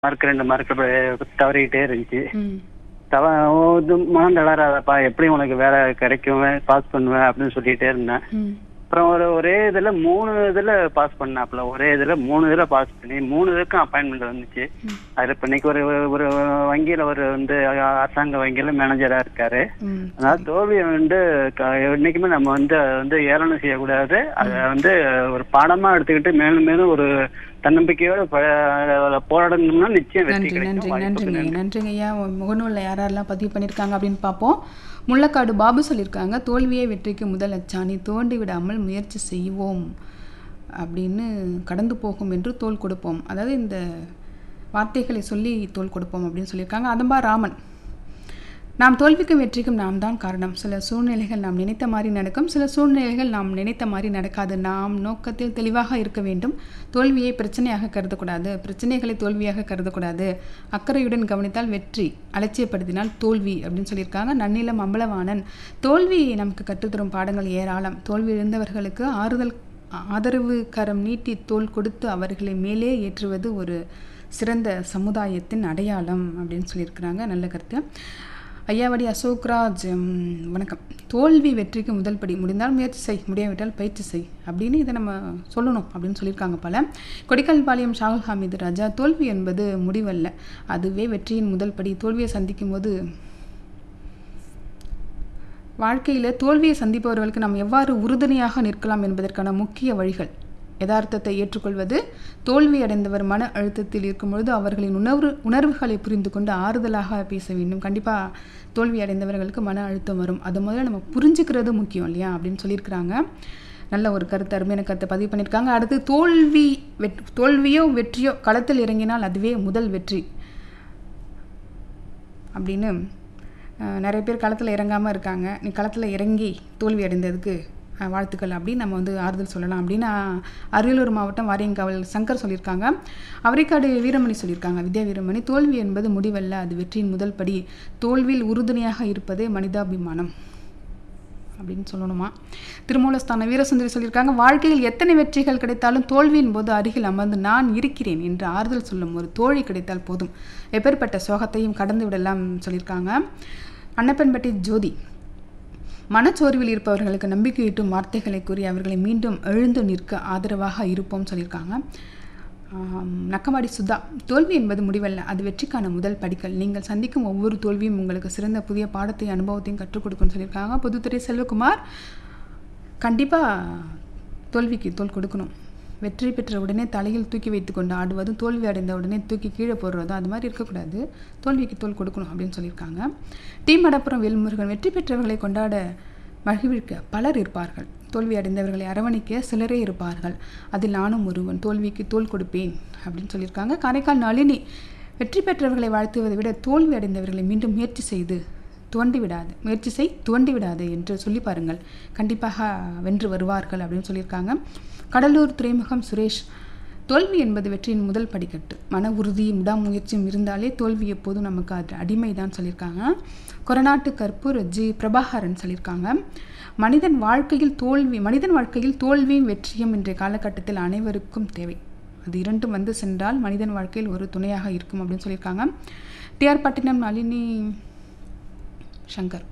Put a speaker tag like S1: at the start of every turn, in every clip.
S1: Mark ரெண்டு mark தவறிக்கிட்டே இருந்துச்சு
S2: ம்
S1: தவ இது மனம் தளராதப்பா எப்படி உனக்கு வேலை கிடைக்கும் பாஸ் பண்ணுவேன் அப்படின்னு சொல்லிட்டே இருந்தேன்
S2: ம்
S1: அப்புறம் ஒரு ஒரே இதுல மூணு இதுல பாஸ் பண்ணாப்புல ஒரே இதுல மூணு இதுல பாஸ் பண்ணி மூணு இதுக்கும் அப்பாயின்மெண்ட் வந்துச்சு அதுல இப்ப இன்னைக்கு ஒரு ஒரு வங்கியில ஒரு வந்து அரசாங்க வங்கியில மேனேஜரா இருக்காரு
S2: ம்
S1: அதனால தோல்வியை வந்து க- என்னைக்குமே நம்ம வந்து அதை வந்து ஏளனம் செய்யக்கூடாது அதை வந்து ஒரு பாடமா எடுத்துக்கிட்டு மேலும் மேலும் ஒரு தன்னம்பிக்கையோட ப- போராடணும்னா நிச்சயம் வெற்றி
S2: நன்றி நன்றி
S1: கிடைக்கும் வாய்ப்புக்கு
S2: நன்றிங்க
S1: நன்றி.
S2: நன்றிங்க ஐயா முகநூலில் யாரெல்லாம் பதிவு பண்ணியிருக்காங்க அப்படின்னு பார்ப்போம் முள்ளக்காடு பாபு சொல்லியிருக்காங்க தோல்வியே வெற்றிக்கு முதல் அச்சாணி தோண்டி விடாமல் முயற்சி செய்வோம் அப்படின்னு கடந்து போகும் என்று தோல் கொடுப்போம் அதாவது இந்த வார்த்தைகளை சொல்லி தோல் கொடுப்போம் அப்படின்னு சொல்லியிருக்காங்க அதம்பா ராமன் நாம் தோல்விக்கும் வெற்றிக்கும் நாம் தான் காரணம் சில சூழ்நிலைகள் நாம் நினைத்த மாதிரி நடக்கும் சில சூழ்நிலைகள் நாம் நினைத்த மாதிரி நடக்காது நாம் நோக்கத்தில் தெளிவாக இருக்க வேண்டும் தோல்வியை பிரச்சனையாக கருதக்கூடாது பிரச்சனைகளை தோல்வியாக கருதக்கூடாது அக்கறையுடன் கவனித்தால் வெற்றி அலட்சியப்படுத்தினால் தோல்வி அப்படின்னு சொல்லியிருக்காங்க நன்னிலம் அம்பலவாணன் தோல்வி நமக்கு கற்றுத்தரும் பாடங்கள் ஏராளம் தோல்வி இருந்தவர்களுக்கு ஆறுதல் ஆதரவு கரம் நீட்டி தோள் கொடுத்து அவர்களை மேலே ஏற்றுவது ஒரு சிறந்த சமுதாயத்தின் அடையாளம் அப்படின்னு சொல்லியிருக்கிறாங்க நல்ல கருத்து ஐயாவடி அசோக்ராஜ் ம், வணக்கம் தோல்வி வெற்றிக்கு முதல் படி முடிந்தால் முயற்சி செய் முடியாவிட்டால் பயிற்சி செய் அப்படின்னு இதை நம்ம சொல்லணும் அப்படின்னு சொல்லியிருக்காங்க பல கொடிக்கல் பாளையம் ஷாகுல் ஹமீது ராஜா தோல்வி என்பது முடிவல்ல அதுவே வெற்றியின் முதல் படி தோல்வியை சந்திக்கும் போது வாழ்க்கையில் தோல்வியை சந்திப்பவர்களுக்கு நாம் எவ்வாறு உறுதுணையாக நிற்கலாம் என்பதற்கான முக்கிய வழிகள் யதார்த்தத்தை ஏற்றுக்கொள்வது தோல்வி அடைந்தவர் மன அழுத்தத்தில் இருக்கும் பொழுது அவர்களின் உணர்வு உணர்வுகளை புரிந்து கொண்டு ஆறுதலாக பேச வேண்டும் கண்டிப்பாக தோல்வி அடைந்தவர்களுக்கு மன அழுத்தம் வரும் அது முதல்ல நம்ம புரிஞ்சுக்கிறது முக்கியம் இல்லையா அப்படின்னு சொல்லியிருக்கிறாங்க நல்ல ஒரு கருத்து அருமையான கருத்தை பதிவு பண்ணியிருக்காங்க அடுத்து தோல்வி வெட் தோல்வியோ வெற்றியோ களத்தில் இறங்கினால் அதுவே முதல் வெற்றி அப்படின்னு அஹ், நிறைய பேர் களத்தில் இறங்காமல் இருக்காங்க நீ களத்தில் இறங்கி தோல்வி அடைந்ததுக்கு அஹ், வாழ்த்துக்கள் அப்படின்னு நம்ம வந்து ஆறுதல் சொல்லலாம் அப்படின்னு அஹ், அரியலூர் மாவட்டம் வாரியங்காவல் சங்கர் சொல்லியிருக்காங்க அவரைக்காடு வீரமணி சொல்லியிருக்காங்க வித்யா வீரமணி தோல்வி என்பது முடிவல்ல அது வெற்றியின் முதல் படி தோல்வியில் உறுதுணையாக இருப்பதே மனிதாபிமானம் அப்படின்னு சொல்லணுமா திருமூலஸ்தான வீரசுந்தரி சொல்லியிருக்காங்க வாழ்க்கையில் எத்தனை வெற்றிகள் கிடைத்தாலும் தோல்வியின் போது அருகில் அமர்ந்து நான் இருக்கிறேன் என்று ஆறுதல் சொல்லும் ஒரு தோழி கிடைத்தால் போதும் எப்பேற்பட்ட சோகத்தையும் கடந்து விடலாம் சொல்லியிருக்காங்க அன்னப்பன்பட்டி ஜோதி மனச்சோர்வில் இருப்பவர்களுக்கு நம்பிக்கையூட்டும் வார்த்தைகளை கூறி அவர்களை மீண்டும் எழுந்து நிற்க ஆதரவாக இருப்போம் சொல்லியிருக்காங்க ஆம், நக்கமாடி சுதா தோல்வி என்பது முடிவல்ல அது வெற்றிக்கான முதல் படிக்கல் நீங்கள் சந்திக்கும் ஒவ்வொரு தோல்வியும் உங்களுக்கு சிறந்த புதிய பாடத்தை அனுபவத்தையும் கற்றுக் கொடுக்கும்னு சொல்லியிருக்காங்க புதுத்துறை செல்வகுமார் கண்டிப்பாக தோல்விக்கு தோல் கொடுக்கணும் வெற்றி பெற்ற உடனே தலையில் தூக்கி வைத்து கொண்டு ஆடுவதும் தோல்வி அடைந்த உடனே தூக்கி கீழே போடுறதும் அது மாதிரி இருக்கக்கூடாது தோல்விக்கு தோல் கொடுக்கணும் அப்படின்னு சொல்லியிருக்காங்க டி மடப்புறம் வேல்முருகன் வெற்றி பெற்றவர்களை கொண்டாட மகிழ்விக்க பலர் இருப்பார்கள் தோல்வி அடைந்தவர்களை அரவணைக்க சிலரே இருப்பார்கள் அதில் நானும் ஒருவன் தோல்விக்கு தோல் கொடுப்பேன் அப்படின்னு சொல்லியிருக்காங்க காரைக்கால் நளினி வெற்றி பெற்றவர்களை வாழ்த்துவதை விட தோல்வி அடைந்தவர்களை மீண்டும் முயற்சி செய்து துவண்டி விடாது முயற்சி செய் துவண்டி விடாது என்று சொல்லி பாருங்கள் கண்டிப்பாக வென்று வருவார்கள் அப்படின்னு சொல்லியிருக்காங்க கடலூர் துறைமுகம் சுரேஷ் தோல்வி என்பது வெற்றியின் முதல் படிக்கட்டு மன உறுதியும் விடாமுயற்சியும் இருந்தாலே தோல்வி எப்போதும் நமக்கு அது அடிமை தான் சொல்லியிருக்காங்க கொரநாட்டு கற்பூர் ஜி பிரபாகரன் சொல்லியிருக்காங்க மனிதன் வாழ்க்கையில் தோல்வி மனிதன் வாழ்க்கையில் தோல்வியும் வெற்றியும் இன்றைய காலகட்டத்தில் அனைவருக்கும் தேவை அது இரண்டும் வந்து சென்றால் மனிதன் வாழ்க்கையில் ஒரு துணையாக இருக்கும் அப்படின்னு சொல்லியிருக்காங்க டிஆர் பட்டினம் நளினி சங்கர்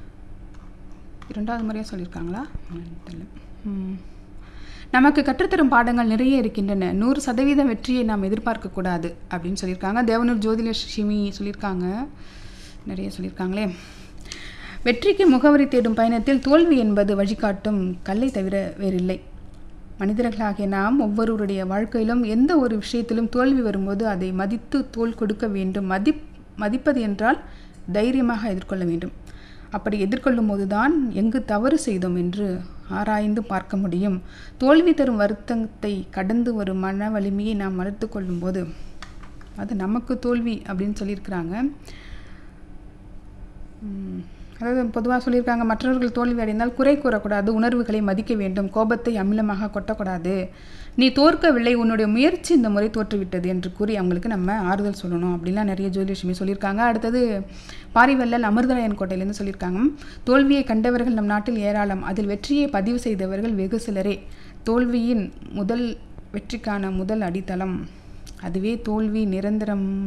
S2: இரண்டாவது முறையாக சொல்லியிருக்காங்களா என்னன்னு தெரியல ம். நமக்கு கற்றுத்தரும் பாடங்கள் நிறைய இருக்கின்றன நூறு சதவீதம் வெற்றியை நாம் எதிர்பார்க்கக்கூடாது அப்படின்னு சொல்லியிருக்காங்க தேவனூர் ஜோதிலட்சுமி சொல்லியிருக்காங்க நிறைய சொல்லியிருக்காங்களே வெற்றிக்கு முகவரி தேடும் பயணத்தில் தோல்வி என்பது வழிகாட்டும் கல்லை தவிர வேறில்லை மனிதர்களாகிய நாம் ஒவ்வொருவருடைய வாழ்க்கையிலும் எந்த ஒரு விஷயத்திலும் தோல்வி வரும்போது அதை மதித்து தோல் கொடுக்க வேண்டும் மதிப் மதிப்பது என்றால் தைரியமாக எதிர்கொள்ள வேண்டும் அப்படி எதிர்கொள்ளும் போதுதான் எங்கு தவறு செய்தோம் என்று ஆராய்ந்து பார்க்க முடியும் தோல்வி தரும் வருத்தத்தை கடந்து வரும் மன வலிமையை நாம் வளர்த்து கொள்ளும்போது அது நமக்கு தோல்வி அப்படின்னு சொல்லியிருக்கிறாங்க ம், அதாவது பொதுவாக சொல்லியிருக்காங்க மற்றவர்கள் தோல்வி அடைந்தால் குறை கூறக்கூடாது உணர்வுகளை மதிக்க வேண்டும் கோபத்தை அமிலமாக கொட்டக்கூடாது நீ தோற்கவில்லை உன்னுடைய முயற்சி இந்த முறை தோற்றுவிட்டது என்று கூறி அவங்களுக்கு நம்ம ஆறுதல் சொல்லணும் அப்படிலாம் நிறைய ஜோதிலட்சுமி சொல்லியிருக்காங்க அடுத்தது பாரிவல்லல் அமிர்தராயன் கோட்டையிலேருந்து சொல்லியிருக்காங்க தோல்வியை கண்டவர்கள் நம் நாட்டில் ஏராளம் அதில் வெற்றியை பதிவு செய்தவர்கள் வெகு சிலரே தோல்வியின் முதல் வெற்றிக்கான முதல் அடித்தளம் அதுவே தோல்வி நிரந்தரம்